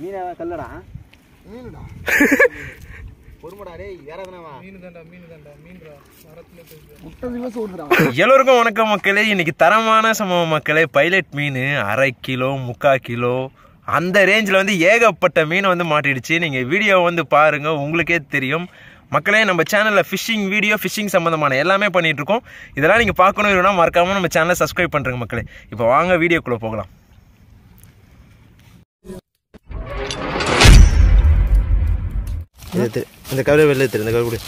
மீனை கல்லடா மீனுடா பொறுமடா டேய் வேற எதனாவா மீன் தாண்டா மீன் தாண்டா மீன்டா மரத்துல முட்டை சோறுடா எல்லோருக்கும் வணக்கம் மக்களே இன்னைக்கு தரமான சம்பவம் மக்களே பைலட் மீன் அரை கிலோ முக்கால் கிலோ அந்த ரேஞ்சில் வந்து ஏகப்பட்ட மீன் வந்து மாட்டிடுச்சு நீங்கள் வீடியோ வந்து பாருங்கள் உங்களுக்கே தெரியும் மக்களே நம்ம சேனலில் ஃபிஷிங் வீடியோ ஃபிஷிங் சம்மந்தமான எல்லாமே பண்ணிட்டு இருக்கோம் இதெல்லாம் நீங்கள் பார்க்கணும் இல்லைனா மறக்காமல் நம்ம சேனலை சப்ஸ்கிரைப் பண்ணுறங்க மக்களே இப்போ வாங்க வீடியோக்குள்ளே போகலாம் இந்த கவலை வெளில எடுத்துரு இந்த கவலை கொடு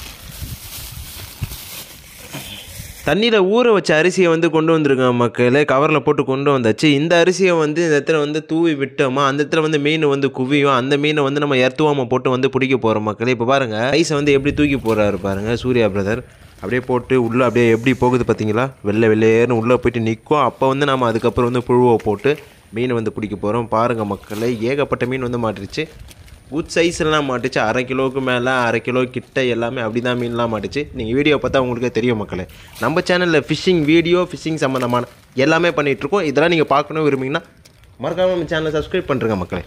தண்ணியில் ஊற வச்ச அரிசியை வந்து கொண்டு வந்திருக்காங்க மக்களே கவரில் போட்டு கொண்டு வந்தாச்சு இந்த அரிசியை வந்து இந்த இடத்துல வந்து தூவி விட்டோமா அந்த இடத்துல வந்து மீன் வந்து குவியும் அந்த மீனை வந்து நம்ம எர்த்துவாம போட்டு வந்து பிடிக்க போகிறோம் மக்களே இப்போ பாருங்கள் ஐஸை வந்து எப்படி தூக்கி போடுறாரு பாருங்கள் சூர்யா பிரதர் அப்படியே போட்டு உள்ளே அப்படியே எப்படி போகுது பார்த்தீங்களா வெள்ளை வெள்ளையேன்னு உள்ளே போயிட்டு நிற்கும் அப்போ வந்து நம்ம அதுக்கப்புறம் வந்து புழுவை போட்டு மீன் வந்து பிடிக்க போகிறோம் பாருங்கள் மக்களே ஏகப்பட்ட மீன் வந்து மாட்டிருச்சு குட் சைஸ்லாம் மாட்டுச்சு அரை கிலோவுக்கு மேலே அரை கிலோ கிட்ட எல்லாமே அப்படி தான் மீன்லாம் மாட்டுச்சு நீங்கள் வீடியோ பார்த்தா உங்களுக்கே தெரியும் மக்களே நம்ம சேனலில் ஃபிஷிங் வீடியோ ஃபிஷிங் சம்மந்தமான எல்லாமே பண்ணிகிட்ருக்கோம் இதெல்லாம் நீங்கள் பார்க்கணும் விரும்புனீங்கன்னா மறக்காமல் நம்ம சேனலை சப்ஸ்கிரைப் பண்ணுறங்க மக்களே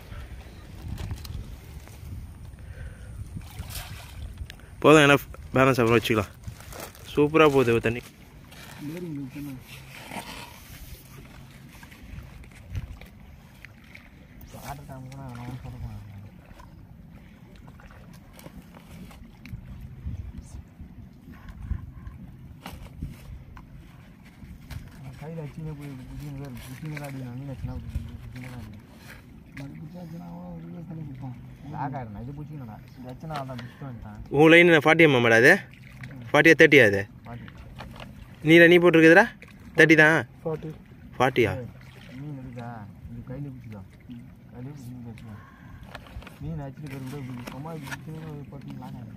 போதும் என்ன பேலன்ஸ் அப்புறம் வச்சுக்கலாம் சூப்பராக போகுது தண்ணி கையில் வச்சுனே போய் புச்சின்னு வேறு புச்சின்னு தான் அடிக்கணும் மீன் வச்சுனா புச்சின்னு தான் அடிக்கணும் ஆகாயிரம் இது புச்சிக்கணும்டா இது வச்சுனா அதான் புஷ்டம் வந்துட்டான் உன் லைன் ஃபார்ட்டி எம்எம்டா அது ஃபார்ட்டியா தேர்ட்டியா அது பாட்டி நீல நீ போட்டிருக்குதுடா தேர்ட்டி தான் பாட்டி ஃபார்ட்டியா மீன் இருக்கா இது கையில் பிடிச்சிக்கோ கையில் பிடிச்சி வச்சுக்கோ மீன் வச்சுட்டு பேர் கூட இப்படி சும்மா இப்படி பிடிச்சின்னு போட்டு லாகாயிரம்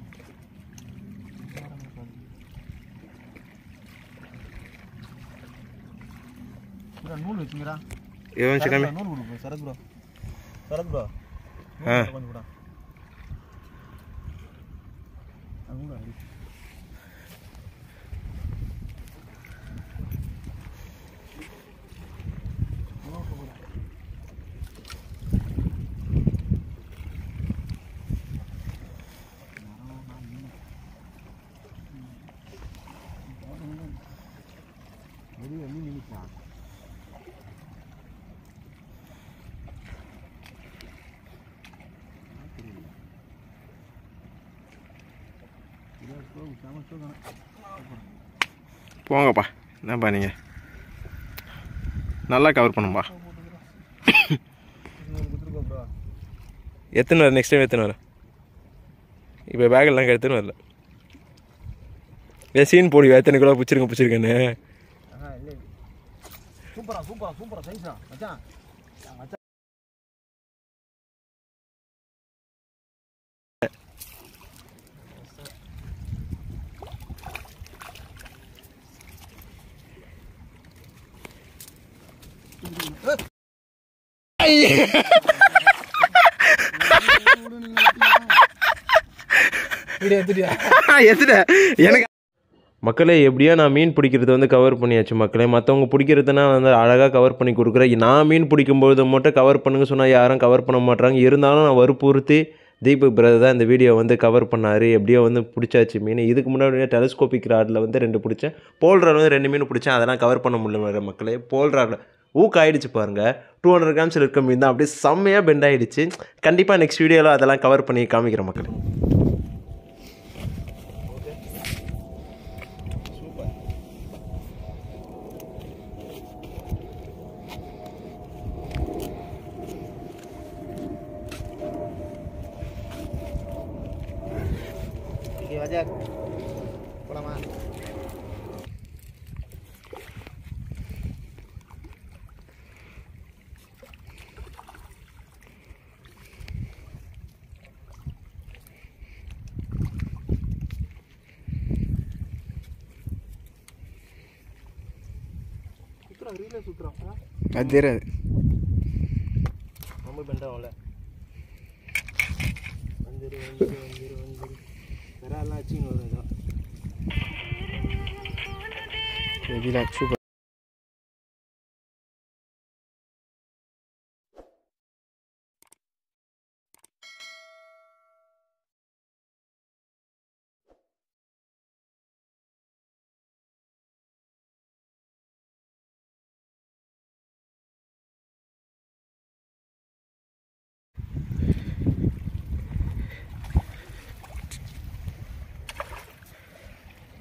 நூல் வச்சுங்கிறா இவன் கம்மி நூல் கொடுப்போம் சரத் ப்ரோ சரத் ப்ரோ ஆ. கொஞ்சம் கூட வெளியே வெளியே நினைச்சான் போங்கப்பா என்னப்பா நீங்கள் நல்லா கவர் பண்ணுப்பா கொடுத்துருக்கோம் ப்ரோ எத்தனை வர நெக்ஸ்ட் டைம் எத்தனை வர இப்போ பேக்கெல்லாம் எடுத்துன்னு வரல ஏன் சீன் போடுவா எத்தனை கிலோ பிடிச்சிருங்க பிடிச்சிருக்கேன்னு ஆஹா இல்லை சூப்பரா சூப்பரா சூப்பரா சைஸ்ரா மச்சான் மச்சான் வீடியோ எடுத்துட்டியா எத்தனை எனக்கு மக்களே எப்படியோ நான் மீன் பிடிக்கிறது வந்து கவர் பண்ணியாச்சு மக்களே மற்றவங்க பிடிக்கிறதுனா வந்து அழகாக கவர் பண்ணி கொடுக்குறேன் நான் மீன் பிடிக்கும்பொழுது மட்டும் கவர் பண்ணுங்க சொன்னால் யாரும் கவர் பண்ண மாட்றாங்க இருந்தாலும் நான் வற்புறுத்தி தீபக் பிரதர் தான் இந்த வீடியோ வந்து கவர் பண்ணார் எப்படியோ வந்து பிடிச்சாச்சு மீன் இதுக்கு முன்னாடி டெலிஸ்கோபிக் ராடில் வந்து ரெண்டு பிடிச்சேன் போல் ராட் வந்து ரெண்டு மீன் பிடிச்சேன் அதெல்லாம் கவர் பண்ண முடியல மக்களே போல் ராடில் ஊக்க ஆயிடுச்சு பாருங்க டூ ஹண்ட்ரட் கிராம்ஸ் இருக்க மீன் தான் அப்படியே செம்மையாக பெண்ட் ஆயிடுச்சு கண்டிப்பாக நெக்ஸ்ட் வீடியோவில் அதெல்லாம் கவர் பண்ணி காமிக்கிறேன் மக்களே ஓகே வஜா போலாமா சுற்றுறா ரீலே சுற்றுறா அது தெரியாது ரொம்ப பெண்டாகும்ல வந்துரு வந்துரு வந்துரு வந்துரு விராலாம் வச்சுங்க ஒரு இதான் சூப்பர்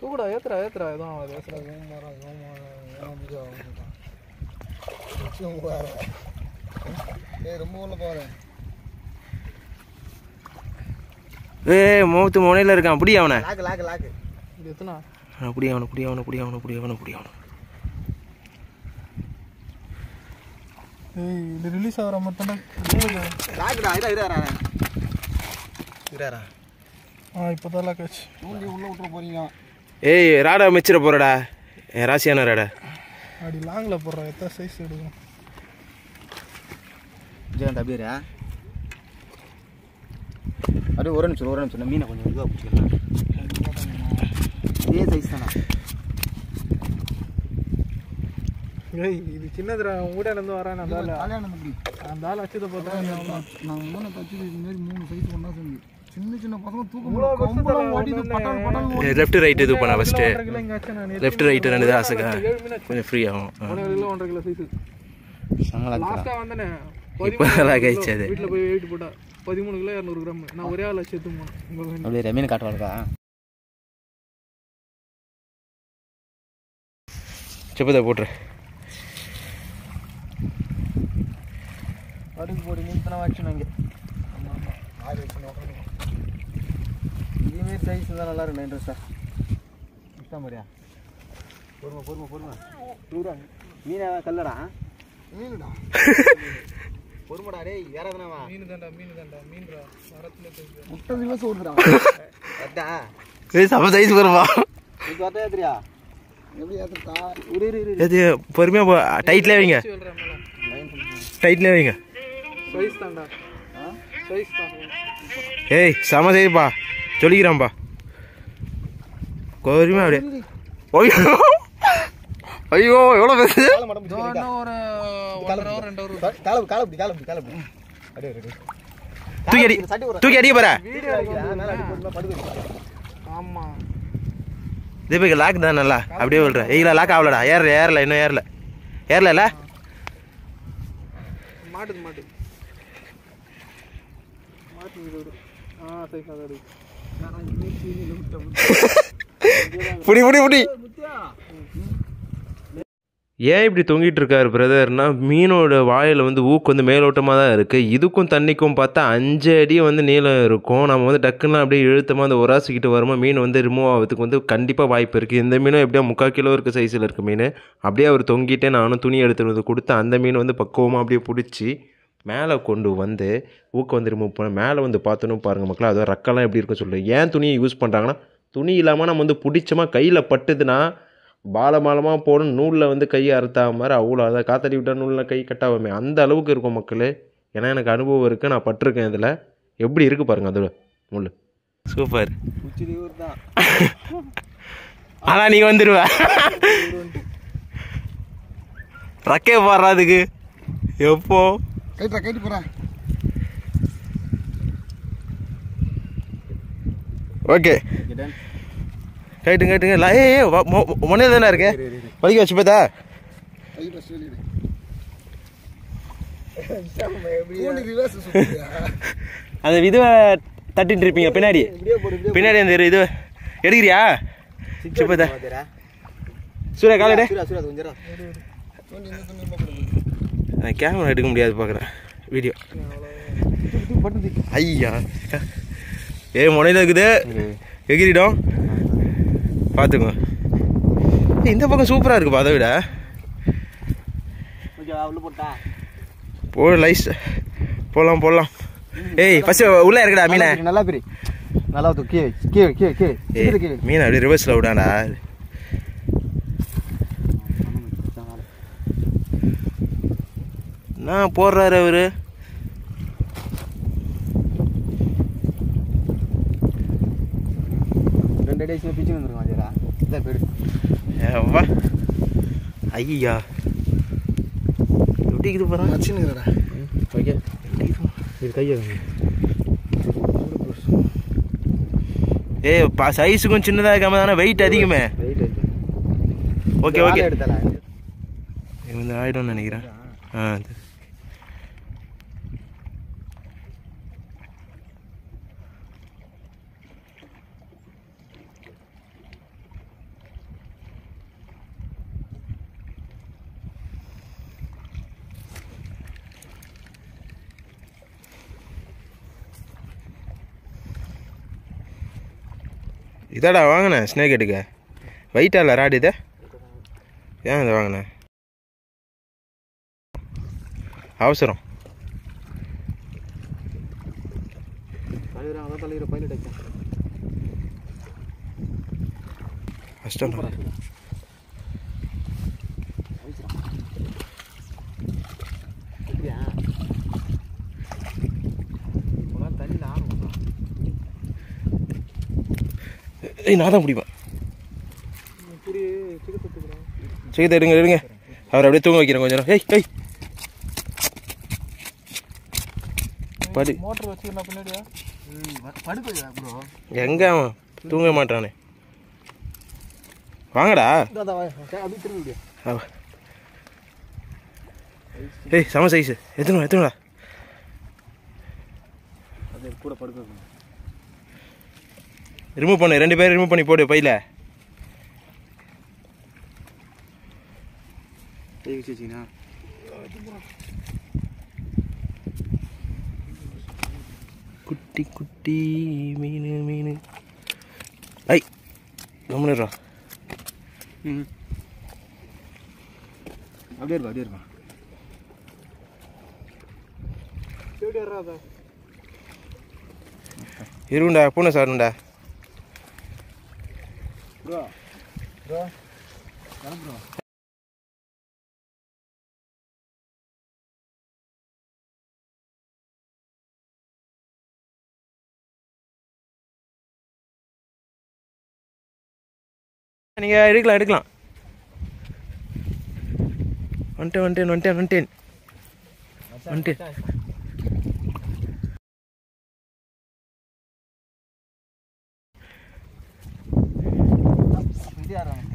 தூக்குடா ஏத்துறா ஏத்துறா எதுவும் ஆகாது ஏத்துறா இவன் மரம் இவன் மரம் இவன் இது ஆகும். ஏய் ரொம்ப உள்ள போகிறேன் ஏய் முகத்து முனையில் இருக்கான் புடி அவனை லாக்கு லாக்கு லாக்கு இது எத்தனா புடி அவனை புடி அவனை புடி அவனை புடி அவனை புடி அவனை ஏய் இது ரிலீஸ் ஆகிற மட்டும் லாக்குடா இதா இதா இராரா ஆ இப்போ தான் லாக்காச்சு தூண்டி உள்ளே விட்டுற போறீங்க ஏய் ராடா மிச்சிட போறடா என் ராசியான ராடா அப்படி லாங்கில் போடுறேன் எத்தனை சைஸ் எடுக்கும் விஜயகாந்த் அப்படியே அப்படியே ஒரு நிமிஷம் ஒரு நிமிஷம் மீனை கொஞ்சம் இதுவாக பிடிச்சிக்கலாம் இதே சைஸ் தானே ஏய் இது சின்னதுடா உங்கள்கிட்ட இருந்து வரேன் அந்த ஆள் அந்த ஆள் வச்சதை பார்த்தா நான் மூணு தச்சு இது மாதிரி மூணு சைஸ் ஒன்றா சேர்ந்து சின்ன சின்ன பசங்க தூக்க இவ்வளோ முடியல. பெருசு கம்பளம் தலை ஓடிது, ஒண்ணு பட்டால் பட்டால் லெஃப்ட் ரைட் இது பண்ண ஃபஸ்ட்டு ஒன்றரை கிலோ இங்கே ஆச்சு நான் லெஃப்ட் ரைட்டு ரெண்டு தான் ஆசைக்கா ஏழு மீன் ஆச்சு கொஞ்சம் ஃப்ரீ ஆகும் ஆ. ஒன்றரை கிலோ ஒன்றரை கிலோ சைஸ் லாஸ்ட்டாக வந்தேனே இப்போ நல்லா கழிச்சு அது வீட்டில் போய் வெயிட் போட்டா பதிமூணு கிலோ இரநூறு கிராம் நான் ஒரே ஆள் சேர்த்து போனேன் உங்களுக்கு அப்படியே மீன் காட்டுவாளுக்கா செப்பதை போட்டுரு அடுக்கு போட்டு மீன் தானே வச்சுணும் இங்கே இதேமாரி சைஸ் தான் நல்லா இருக்கும் இன்ட்ரெஸ்ட்டாக இஷ்டம் மாதிரியா பொறுமை பொறுமை பொறுமை தூரா மீனை கல்லடா மீனுடா பொறுமைடா டேய் வேற எதுனாவா மீன் தாண்டா மீன் தாண்டா மீன்டா மரத்துல தெரிஞ்சு முட்டை திவசம் ஓடுதுடா அட்டா ஏய் சம சைஸ் வருவா இது வரட்டா ஏத்துறியா எப்படி ஏற்றுட்டா இரு இரு இரு எது பொறுமையாக போ டைட்லேயே வைங்க சொல்கிறேன் மேலே டைட்லேயே வைங்க சைஸ் தாண்டா சைஸ் தான் ஏய் செம சைஸ்ப்பா சொல்லிக்கிறான்ப்பா பொறுமையாக அப்படியே ஐயோ ஐயோ எவ்வளோ பெருசு காலை மட்டும் பிடிச்சி இன்னும் ஒரு ஒன்றரை ஹவர் ரெண்டு ஹவர் காலை காலை பிடி காலை பிடி காலை பிடி அப்படியே அப்படியே தூக்கி அடி சட்டி ஒரு தூக்கி அடிக்க போற வீடியோ மேலே அடி போட்டு படுக்க ஆமாம் தீபக் லாக் தான் நல்லா அப்படியே விழுற ஏய்ல லாக் ஆகலடா ஏறல ஏறல இன்னும் ஏறல ஏறல மாட்டுது மாட்டுது மாட்டுது இது ஆ சைஸ் அதான் புடி புடி புடி ஏன் இப்படி தொங்கிட்டு இருக்காரு பிரதர்னா மீனோட வாயில் வந்து ஊக்கு வந்து மேலோட்டமாக தான் இருக்குது இதுக்கும் தண்ணிக்கும் பார்த்தா அஞ்சு அடி வந்து நீளம் இருக்கும் நம்ம வந்து டக்குன்னு அப்படியே இழுத்தமாக அந்த உராசிக்கிட்டு வருமா மீன் வந்து ரிமூவ் ஆகிறதுக்கு வந்து கண்டிப்பாக வாய்ப்பு இருக்குது இந்த மீனும் எப்படியா முக்கால் கிலோ இருக்க சைஸில் இருக்க மீன் அப்படியே அவர் தொங்கிட்டே நானும் துணி எடுத்துட்டு வந்து கொடுத்து அந்த மீன் வந்து பக்குவமாக அப்படியே பிடிச்சி மேலே கொண்டு வந்து ஊக்க வந்து ரிமூவ் பண்ண மேலே வந்து பார்த்தோன்னு பாருங்கள் மக்களே அதோ ரக்கெல்லாம் எப்படி இருக்கும் சொல்லு ஏன் துணியை யூஸ் பண்ணுறாங்கன்னா துணி இல்லாமல் நம்ம வந்து பிடிச்சோமா கையில் பட்டுதுன்னா பாலமாலமாக போடும் நூலில் வந்து கையை அறுத்தா மாதிரி அவ்வளோ அதை காத்தடி விட்டால் நூலில் கை கட்டாகுமே அந்த அளவுக்கு இருக்கும் மக்களே ஏன்னா எனக்கு அனுபவம் இருக்குது நான் பட்டிருக்கேன் இதில் எப்படி இருக்குது பாருங்கள் அதோட முள் சூப்பர் உச்சி ஊர் தான் ஆனால் நீ வந்துடுவ ரக்கே போடுறா அதுக்கு எப்போ கைட்டா கைட்டு போகிறேன் ஓகே கைட்டுங்க கைட்டுங்க இல்லை ஏ ஏ முனையில் தானே இருக்கு வலிக்க வச்சு பார்த்தா கைட்டா சொல்லிடு தூண்டி ரிவர்ஸ் சுற்றுறியா அந்த இதுவை தட்டிட்டு இருப்பீங்க பின்னாடி பின்னாடி அந்த இது எடுக்கிறியா சரி பார்த்தா பாத்திரா சூர்யா காலடே சூரா சூரா கொஞ்சம் தூண்டி இந்த தூண்டி உள்ள போடுது நான் கேமரா எடுக்க முடியாது பார்க்குறேன் வீடியோ ஐயா ஏ முனையில் இருக்குது எகிரிடும் பார்த்துக்கோ ஏய், இந்த பக்கம் சூப்பராக இருக்குப்பா அதை விட கொஞ்சம் உள்ள போட்டா போ லைஸ் போடலாம் போடலாம் ஏய் ஃபஸ்ட்டு உள்ளே இருக்குடா மீனை நல்லா பிரி நல்லா தூ கீழே கீழே கீழே கீழே ஏய் கீழே கீழே மீன் அப்படியே ரிவர்ஸில் விடாடா நான் போடுறாரு அவரு ரெண்டு அடி வச்சு பிச்சு வந்துருக்கோம் அஜயரா இதான் போயிடு ஏவா ஐயா எப்படி இருக்குது பாருங்க வச்சுன்னுக்கிறா ஓகே இது கையை ஏய் பா சைஸுக்கும் சின்னதாக இருக்காம தானே வெயிட் அதிகமே வெயிட் ஓகே ஓகே எடுத்தல இது வந்து ஆயிடும்னு நினைக்கிறேன் ஆ அது. இதாடா வாங்கினேன் ஸ்னேக் எடுக்க வெயிட்டா இல்லை ராடு இதை ஏன் இதை வாங்கினேன் அவசரம் தலைவர் அதான் தலைவர் பைலட் ஆச்சா கஷ்டம் அப்படியா இப்போலாம் தண்ணியில் ஆகும் ஏய் நான் தான் பிடிப்பேன் இப்படி சிக்கன் தொட்டுக்கிறோம் சிக்கத்தை எடுங்க எடுங்க அவர் அப்படியே தூங்க வைக்கிறேன் கொஞ்சம் நேரம். ஏய் ஏய் படு மோட்டர் வச்சு என்ன பின்னாடியா படுக்கையா ப்ரோ எங்க அவன் தூங்க மாட்டானே வாங்கடா அப்படி திரும்ப முடியும் அவ. ஏய் செம சைஸ் எத்தனை எத்தனைடா அது கூட படுக்க வைக்கணும். ரிமூவ் பண்ணு ரெண்டு பேரும் ரிமூவ் பண்ணி போடு பையில கை வச்சு வச்சிங்கன்னா குட்டி குட்டி மீன் மீன் ஐ கம்முனுறா ம் அப்படியே இருப்பா அப்படியே இருப்பா எப்படி வர்றாதா இருண்டா பூனை சாருண்டா ப்ரோ ப்ரோ ப்ரோ நீங்கள் எடுக்கலாம் எடுக்கலாம் வந்துட்டேன் வந்துட்டேன் வந்துட்டேன் வந்துட்டேன் வந்துட்டேன் இது யாராங்க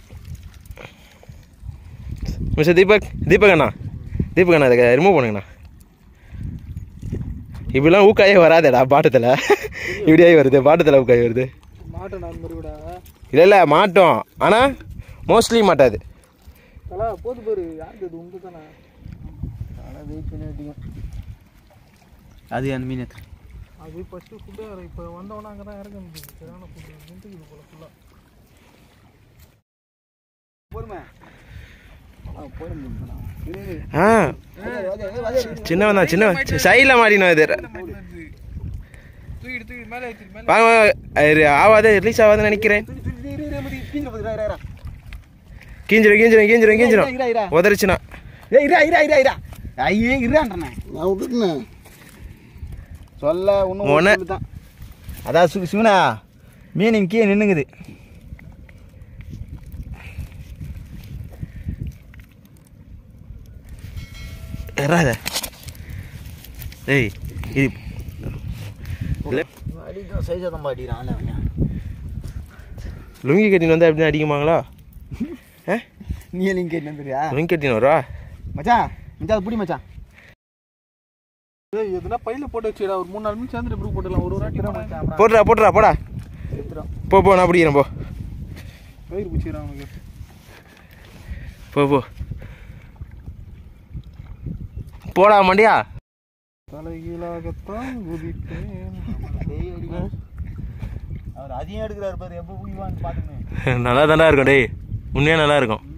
மிஸ்டர் தீபக் தீபக் அண்ணா தீபக் அண்ணா இதை ரிமூவ் பண்ணுங்கண்ணா இப்படிலாம் ஊக்காயே வராதேடா பாட்டத்தில் இப்படியாகி வருது பாட்டத்தில் ஊக்காய் வருது மாட்டேன் நான் மாதிரி விட இல்லை இல்லை மாட்டோம் ஆனால் மோஸ்ட்லி மாட்டாது தலா போது பாரு யாருக்கு அது உங்க தானே ஆனால் வெயிட் பண்ணி வெட்டிங்க அது அந்த மீன் எத்தனை அது ஃபஸ்ட்டு ஃபுட்டு இப்போ வந்தவொன்னே அங்கே தான் இறங்க முடியுது சரியான ஃபுட்டு நின்றுக்குது போல ஃபுல்லாக போருமே ஆ போட முடியும் ஆ சின்னவன் தான் சின்னவன் சைடில் மாட்டினோம் இது தூக்கிட்டு தூக்கி மேலே வச்சிரு மேலே வாங்க வாங்க அது ஆவாது ரிலீஸ் ஆகாதுன்னு நினைக்கிறேன் கீஞ்சிரும் கீஞ்சிரும் கீஞ்சிரும் கீஞ்சிரும் உதறிச்சுனா ஐயே இறான்றண்ணே நான் விட்டுட்டேன் சொல்ல உன்னை- ஒன்றும் தான் அதான் சு சிவனா மீன் இங்கே நின்னுங்குது வராத ஏய் இது அடிக்கும் சைஸாக தான் அடிக்கிறான் லுங்கி கட்டின்னு வந்தால் எப்படி அடிக்குமாங்களா ஆ நீ எல்லாம் கேட்டு வந்துறியா லுங்கி கட்டின்னு வருவா மச்சான் மச்சான் அது பிடி மச்சான் ஏய் எதுனா பையில போட்டு வச்சுடா ஒரு மூணு நாலு மணி சேர்ந்துட்டு இப்படி போட்டுடலாம் ஒரு ஒரு வாட்டி போனா போட்டுறா போட்டுறா போடா எடுத்துடும் போ போ நான் பிடிக்கிறேன் போ வயிறு பிடிச்சிடறான் அவனுக்கு போ போ போடா மண்டியா தலைகீழாகத்தான் குதிப்பேன் அவர் அதையும் எடுக்கிறாரு பாரு எப்போ குடிவான்னு பார்த்துக்கணும் நல்லா தாண்டா இருக்கும் டேய் உண்மையாக நல்லா இருக்கும்